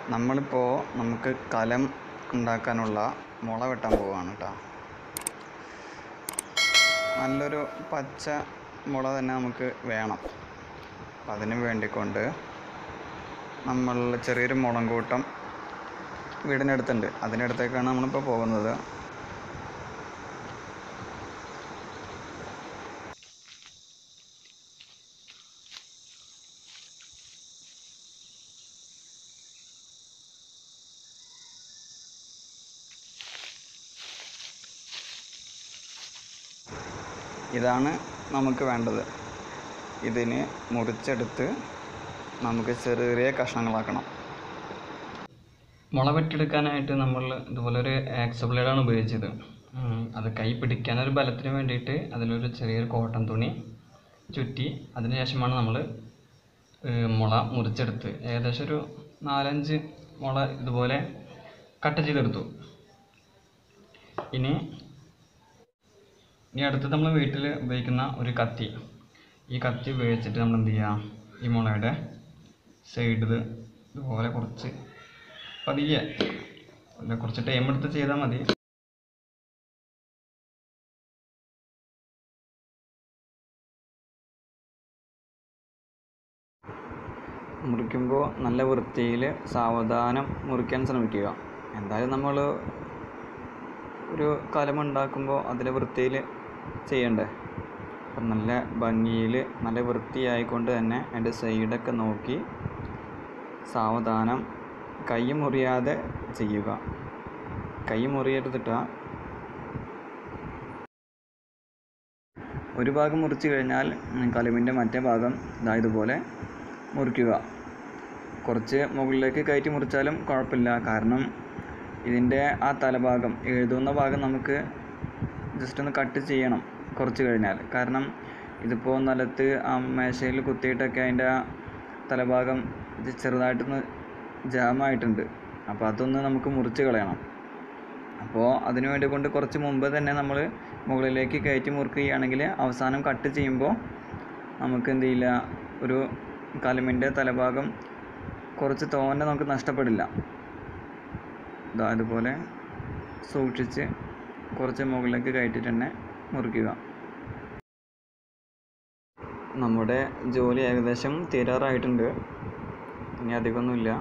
നമ്മളിപ്പോൾ നമുക്ക് കലം ഉണ്ടാക്കാനുള്ള മുള വെട്ടാൻ പോവുകയാണ് കേട്ടോ നല്ലൊരു പച്ച മുള തന്നെ നമുക്ക് വേണം അപ്പം അതിന് വേണ്ടിക്കൊണ്ട് നമ്മൾ ചെറിയൊരു മുളം കൂട്ടം വീടിനടുത്തുണ്ട് അതിനടുത്തേക്കാണ് നമ്മളിപ്പോൾ പോകുന്നത് ഇതാണ് നമുക്ക് വേണ്ടത് ഇതിന് മുറിച്ചെടുത്ത് നമുക്ക് ചെറിയ ചെറിയ കഷ്ണങ്ങളാക്കണം മുള വെട്ടിയെടുക്കാനായിട്ട് നമ്മൾ ഇതുപോലെ ഒരു ആക്സോ ബ്ലേഡാണ് ഉപയോഗിച്ചത് ഉം, അത് കൈ പിടിക്കാനൊരു ബലത്തിന് വേണ്ടിയിട്ട് അതിലൊരു ചെറിയൊരു കോട്ടൺ തുണി ചുറ്റി അതിന് ശേഷമാണ് നമ്മൾ മുള മുറിച്ചെടുത്ത് ഏകദേശം ഒരു നാലഞ്ച് മുള ഇതുപോലെ കട്ട് ചെയ്തെടുത്തു ഇനി ഇനി അടുത്തത് നമ്മൾ വീട്ടിൽ ഉപയോഗിക്കുന്ന ഒരു കത്തി ഈ കത്തി ഉപയോഗിച്ചിട്ട് നമ്മൾ എന്ത് ചെയ്യുക ഈ മുളയുടെ സൈഡിൽ ഇതുപോലെ കുറച്ച് പതിയെ അല്ല കുറച്ച് ടൈം എടുത്ത് ചെയ്താൽ മതി മുറിക്കുമ്പോൾ നല്ല വൃത്തിയിൽ സാവധാനം മുറിക്കാൻ ശ്രമിക്കുക എന്തായാലും നമ്മൾ ഒരു കലമുണ്ടാക്കുമ്പോൾ അതിൽ വൃത്തിയിൽ ചെയ്യണ്ടേ അപ്പം നല്ല ഭംഗിയിൽ നല്ല വൃത്തിയായിക്കൊണ്ട് തന്നെ അതിൻ്റെ സൈഡൊക്കെ നോക്കി സാവധാനം കൈ മുറിയാതെ ചെയ്യുക കൈ മുറിയെടുത്തിട്ട് ഒരു ഭാഗം മുറിച്ച് കഴിഞ്ഞാൽ കലുമിൻ്റെ മറ്റേ ഭാഗം ഇതാ ഇതുപോലെ മുറിക്കുക കുറച്ച് മുകളിലേക്ക് കയറ്റി മുറിച്ചാലും കുഴപ്പമില്ല കാരണം ഇതിൻ്റെ ആ തലഭാഗം എഴുതുന്ന ഭാഗം നമുക്ക് ജസ്റ്റ് ഒന്ന് കട്ട് ചെയ്യണം കുറച്ച് കഴിഞ്ഞാൽ കാരണം ഇതിപ്പോൾ നിലത്ത് ആ മേശയിൽ കുത്തിയിട്ടൊക്കെ അതിൻ്റെ ആ തലഭാഗം ഇത് ചെറുതായിട്ടൊന്ന് ജാമായിട്ടുണ്ട് അപ്പോൾ അതൊന്ന് നമുക്ക് മുറിച്ച് കളയണം അപ്പോൾ അതിനു വേണ്ടി കൊണ്ട് കുറച്ച് മുമ്പ് തന്നെ നമ്മൾ മുകളിലേക്ക് കയറ്റി മുറുക്കുകയാണെങ്കിൽ അവസാനം കട്ട് ചെയ്യുമ്പോൾ നമുക്ക് എന്ത് ചെയ്യില്ല ഒരു കലമിൻ്റെ തലഭാഗം കുറച്ച് തോന്നെ നമുക്ക് നഷ്ടപ്പെടില്ല ഇതാ ഇതുപോലെ സൂക്ഷിച്ച് കുറച്ച് മുകളിലേക്ക് കയറ്റിട്ട് തന്നെ മുറിക്കുക നമ്മുടെ ജോലി ഏകദേശം തീരാറായിട്ടുണ്ട് ഇനി അധികമൊന്നുമില്ല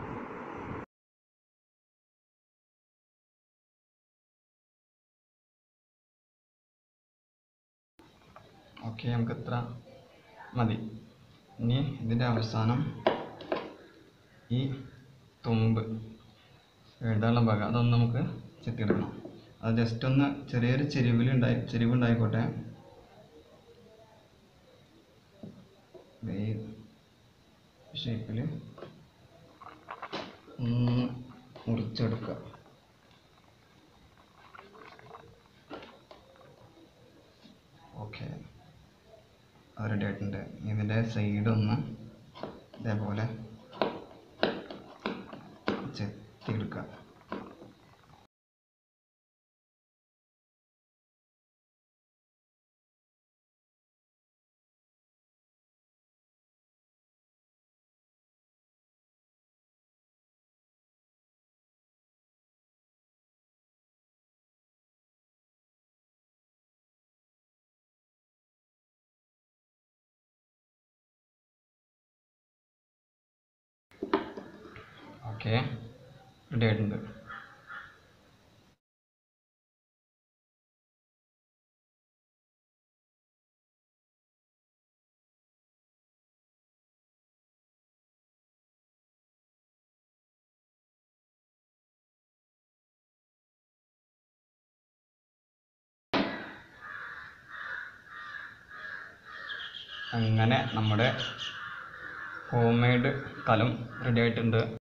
ഓക്കെ നമുക്ക് ഇത്ര മതി ഇനി ഇതിൻ്റെ അവസാനം ഈ തുമ്പ് എഴുതാനുള്ള ഭാഗം അതൊന്ന് നമുക്ക് ചെത്തിയെടുക്കണം അത് ജസ്റ്റ് ഒന്ന് ചെറിയൊരു ചെരിവിലുണ്ടായി ചെരിവുണ്ടായിക്കോട്ടെ ഈ ഷേപ്പിൽ ഒന്ന് മുറിച്ചെടുക്കുക ഓക്കെ അത് റെഡി ആയിട്ടുണ്ട് ഇതിൻ്റെ സൈഡ് ഒന്ന് ഇതേപോലെ ചെത്തിയെടുക്കുക ഓക്കെ റെഡി ആയിട്ടുണ്ട് അങ്ങനെ നമ്മുടെ ഹോം മെയ്ഡ് കലം റെഡി ആയിട്ടുണ്ട്